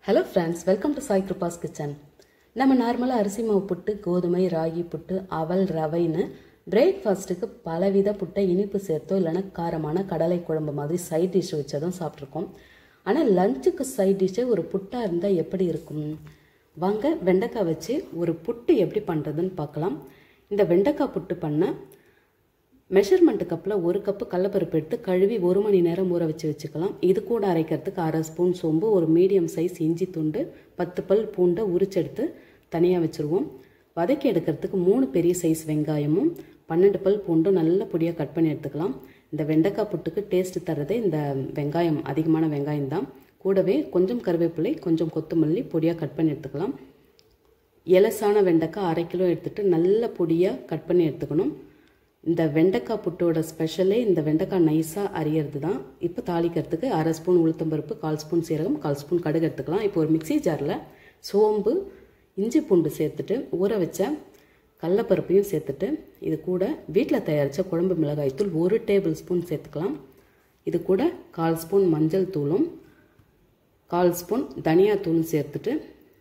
hello friends welcome to Sai Kripa's kitchen நம்ம நார்மலாக அரிசி மாவு புட்டு கோதுமை ராகி புட்டு அவல் ரவைன்னு பிரேக்ஃபாஸ்ட்டுக்கு பலவித புட்டை இனிப்பு சேர்த்தோ இல்லைன்னா காரமான கடலை குழம்பு மாதிரி சைட் டிஷ் வச்சதும் சாப்பிட்ருக்கோம் ஆனால் லஞ்சுக்கு சைட் டிஷ்ஷே ஒரு புட்டாக இருந்தால் எப்படி இருக்கும் வாங்க வெண்டைக்காய் வச்சு ஒரு புட்டு எப்படி பண்ணுறதுன்னு பார்க்கலாம் இந்த வெண்டைக்காய் புட்டு பண்ண மெஷர்மெண்ட் கப்பில் ஒரு கப்பு கடலப்பருப்பு எடுத்து கழுவி ஒரு மணி நேரம் ஊற வச்சு வச்சுக்கலாம் இது கூட அரைக்கிறதுக்கு அரை ஸ்பூன் சோம்பு ஒரு மீடியம் சைஸ் இஞ்சி துண்டு பத்து பல் பூண்டை உரிச்செடுத்து தனியாக வச்சுருவோம் வதக்கி எடுக்கிறதுக்கு மூணு பெரிய சைஸ் வெங்காயமும் பன்னெண்டு பல் பூண்டும் நல்ல பொடியாக கட் பண்ணி எடுத்துக்கலாம் இந்த வெண்டைக்காய் புட்டுக்கு டேஸ்ட் தர்றதே இந்த வெங்காயம் அதிகமான வெங்காயம் தான் கூடவே கொஞ்சம் கருவேப்பிலை கொஞ்சம் கொத்தமல்லி பொடியாக கட் பண்ணி எடுத்துக்கலாம் எலசான வெண்டைக்காய் அரை கிலோ எடுத்துகிட்டு நல்ல பொடியாக கட் பண்ணி எடுத்துக்கணும் இந்த வெண்டைக்காய் புட்டோட ஸ்பெஷலே இந்த வெண்டைக்காய் நைஸாக அரியறது தான் இப்போ தாளிக்கிறதுக்கு அரை ஸ்பூன் உளுத்தம்பருப்பு கால் ஸ்பூன் சீரகம் கால் ஸ்பூன் கடுகு எடுத்துக்கலாம் இப்போ ஒரு மிக்சி ஜாரில் சோம்பு இஞ்சி பூண்டு சேர்த்துட்டு ஊற வச்ச கடலப்பருப்பையும் சேர்த்துட்டு இது கூட வீட்டில் தயாரித்த குழம்பு மிளகாய்த்தூள் ஒரு டேபிள் ஸ்பூன் சேர்த்துக்கலாம் இது கூட கால் ஸ்பூன் மஞ்சள் தூளும் கால் ஸ்பூன் தனியாத்தூளும் சேர்த்துட்டு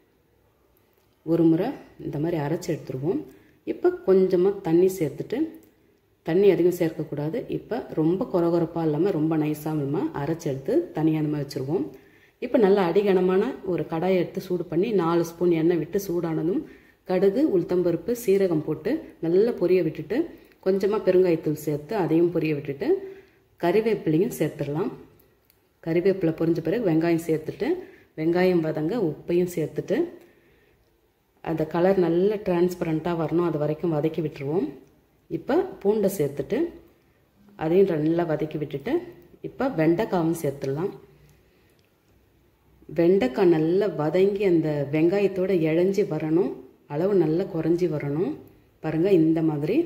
ஒரு முறை இந்த மாதிரி அரைச்சி எடுத்துருவோம் இப்போ கொஞ்சமாக தண்ணி சேர்த்துட்டு தண்ணி அதிகம் சேர்க்கக்கூடாது இப்போ ரொம்ப கொரகொரப்பாக இல்லாமல் ரொம்ப நைஸாக இல்லாமல் அரைச்சி எடுத்து தனியாக அந்த மாதிரி வச்சுருவோம் இப்போ நல்லா அடிகனமான ஒரு கடாயை எடுத்து சூடு பண்ணி நாலு ஸ்பூன் எண்ணெய் விட்டு சூடானதும் கடுகு உளுத்தம்பருப்பு சீரகம் போட்டு நல்லா பொரிய விட்டுட்டு கொஞ்சமாக பெருங்காயத்தூள் சேர்த்து அதையும் பொரிய விட்டுட்டு கறிவேப்பிலையும் சேர்த்துடலாம் கறிவேப்பிலை பொரிஞ்ச பிறகு வெங்காயம் சேர்த்துட்டு வெங்காயம் வதங்க உப்பையும் சேர்த்துட்டு அந்த கலர் நல்ல டிரான்ஸ்பரண்ட்டாக வரணும் அது வரைக்கும் வதக்கி விட்டுருவோம் இப்போ பூண்டை சேர்த்துட்டு அதையும் நல்லா வதக்கி விட்டுட்டு இப்போ வெண்டைக்காவும் சேர்த்துடலாம் வெண்டைக்காய் நல்லா வதங்கி அந்த வெங்காயத்தோடு இழஞ்சி வரணும் அளவு நல்லா குறைஞ்சி வரணும் பாருங்கள் இந்த மாதிரி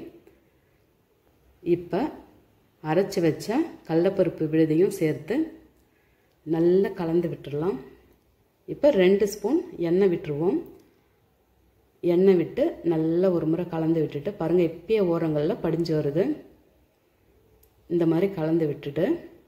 இப்போ அரைச்சி வச்ச கடலப்பருப்பு விழுதையும் சேர்த்து நல்லா கலந்து விட்டுடலாம் இப்போ ரெண்டு ஸ்பூன் எண்ணெய் விட்டுருவோம் எண்ணெய் விட்டு நல்லா ஒரு முறை கலந்து விட்டுட்டு பாருங்கள் எப்பயே ஓரங்களில் படிஞ்சு வருது இந்த மாதிரி கலந்து விட்டுட்டு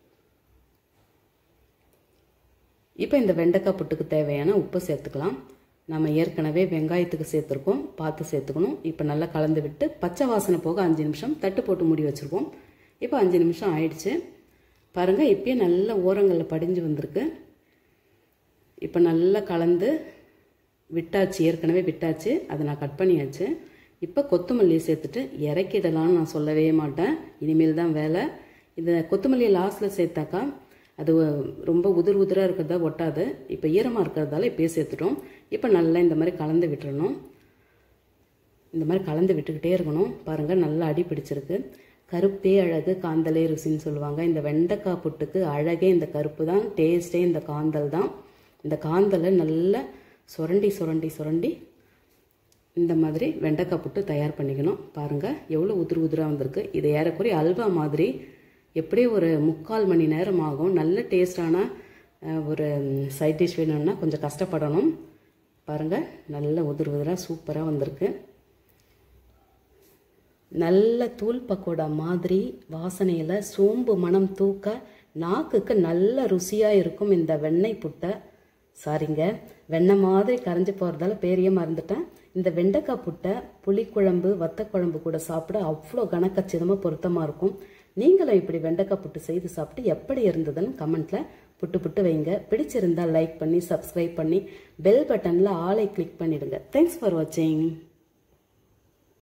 இப்போ இந்த வெண்டைக்காய் புட்டுக்கு தேவையான உப்பு சேர்த்துக்கலாம் நம்ம ஏற்கனவே வெங்காயத்துக்கு சேர்த்துருக்கோம் பார்த்து சேர்த்துக்கணும் இப்போ நல்லா கலந்து விட்டு பச்சை வாசனை போக அஞ்சு நிமிஷம் தட்டு போட்டு மூடி வச்சுருக்கோம் இப்போ அஞ்சு நிமிஷம் ஆயிடுச்சு பாருங்கள் இப்பயே நல்ல ஓரங்களில் படிஞ்சு வந்திருக்கு இப்போ நல்லா கலந்து விட்டாச்சு ஏற்கனவே விட்டாச்சு அதை நான் கட் பண்ணியாச்சு இப்போ கொத்தமல்லியை சேர்த்துட்டு இறக்கிடலாம்னு நான் சொல்லவே மாட்டேன் இனிமேல் தான் வேலை இந்த கொத்தமல்லியை லாஸ்ட்டில் சேர்த்தாக்கா அது ரொம்ப உதிர் உதிராக இருக்கிறதா ஒட்டாது இப்போ ஈரமாக இருக்கிறதால இப்போயே சேர்த்துட்டோம் இப்போ நல்லா இந்த மாதிரி கலந்து விட்டுறணும் இந்த மாதிரி கலந்து விட்டுக்கிட்டே இருக்கணும் பாருங்கள் நல்லா அடி பிடிச்சிருக்கு கருப்பே அழகு காந்தலே ருசின்னு சொல்லுவாங்க இந்த வெண்டைக்காய் புட்டுக்கு அழகே இந்த கருப்பு தான் டேஸ்ட்டே இந்த காந்தல் தான் இந்த காந்தலை நல்லா சுரண்டி சுரண்டி சுரண்டி இந்த மாதிரி வெண்டைக்காய் புட்டு தயார் பண்ணிக்கணும் பாருங்கள் எவ்வளோ உதிர் உதிராக வந்திருக்கு இது ஏறக்குறைய அல்வா மாதிரி எப்படி ஒரு முக்கால் மணி நேரம் ஆகும் நல்ல டேஸ்டான ஒரு சைட் டிஷ் வேணும்னா கொஞ்சம் கஷ்டப்படணும் பாருங்கள் நல்ல உதிர் உதிராக சூப்பராக வந்திருக்கு நல்ல தூள் பக்கோடா மாதிரி வாசனையில் சோம்பு மனம் தூக்க நாக்குக்கு நல்ல ருசியாக இருக்கும் இந்த வெண்ணெய் புட்டை சாரிங்க வெண்ணெய் மாதிரி கரைஞ்சி போகிறதால பேரையே மறந்துட்டேன் இந்த வெண்டைக்காய் புட்டை புளிக்குழம்பு வத்தக்குழம்பு கூட சாப்பிட அவ்வளோ கனக்கச்சிதமாக பொருத்தமாக இருக்கும் நீங்களும் இப்படி வெண்டைக்காய் புட்டு செய்து சாப்பிட்டு எப்படி இருந்ததுன்னு கமெண்ட்டில் புட்டு புட்டு வைங்க பிடிச்சிருந்தா லைக் பண்ணி சப்ஸ்கிரைப் பண்ணி பெல் பட்டனில் ஆளை கிளிக் பண்ணிடுங்க தேங்க்ஸ் ஃபார் வாட்சிங்